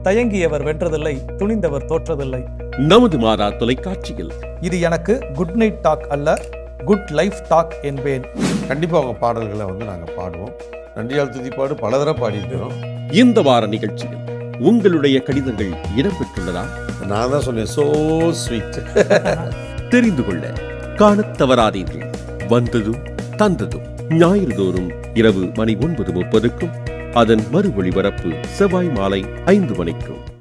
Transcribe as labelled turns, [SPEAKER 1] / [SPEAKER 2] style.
[SPEAKER 1] தயங்கியவர் வென்றதில்லை துணிந்தவர் தோற்றதில்லை
[SPEAKER 2] நமது மாதா தொலைக்காட்சியில்
[SPEAKER 1] இது எனக்கு குட் நைட் டாக் அல்ல குட் லைஃப் டாக் என்பேன்
[SPEAKER 3] கண்டிப்பாக அவங்க பாடல்களை வந்து நாங்கள் பாடுவோம் நன்றியால் துதிப்பாடு பல தடவை பாடியிருக்கிறோம்
[SPEAKER 2] இந்த வார நிகழ்ச்சியில் உங்களுடைய கடிதங்கள் இடம்பெற்றுள்ளதா
[SPEAKER 3] நான் தான் சொன்னேன் சோ ஸ்வீட்
[SPEAKER 2] தெரிந்து கொள்ள காணத் தவறாதீர்கள் வந்ததும் தந்ததும் ஞாயிறு தோறும் இரவு மணி ஒன்பது முப்பதுக்கும் அதன் மறு ஒளிபரப்பு செவ்வாய் மாலை ஐந்து மணிக்கும்